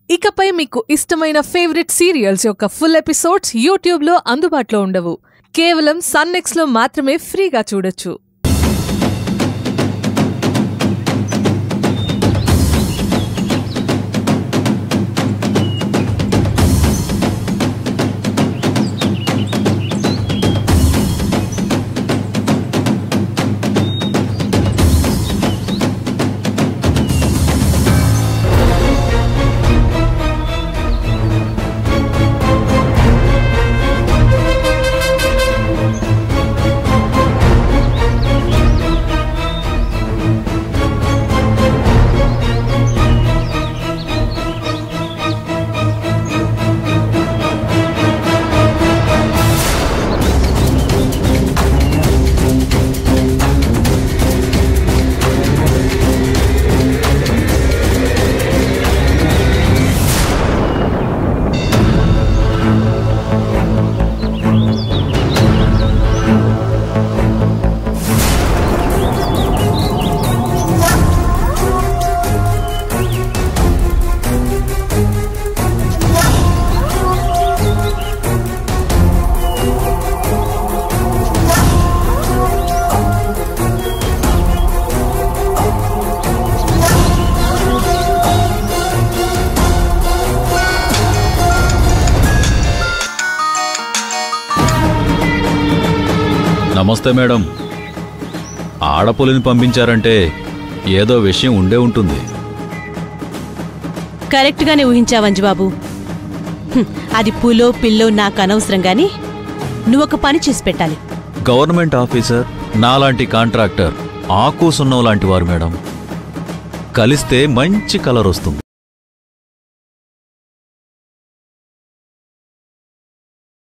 ఇకపై మీకు ఇష్టమైన ఫేవరెట్ సీరియల్స్ యొక్క ఫుల్ ఎపిసోడ్స్ యూట్యూబ్లో అందుబాటులో ఉండవు కేవలం సన్నెక్స్లో మాత్రమే ఫ్రీగా చూడొచ్చు నమస్తే మేడం ఆడపులిని పంపించారంటే ఏదో విషయం ఉండే ఉంటుంది కరెక్ట్గానే ఊహించావంజి బాబు హ్మ్, అది పులో పిల్లో నాకు అనవసరం గాని నువ్వొక పని చేసి పెట్టాలి గవర్నమెంట్ ఆఫీసర్ నాలాంటి కాంట్రాక్టర్ ఆకు సున్నం లాంటి వారు మేడం కలిస్తే మంచి కలర్ వస్తుంది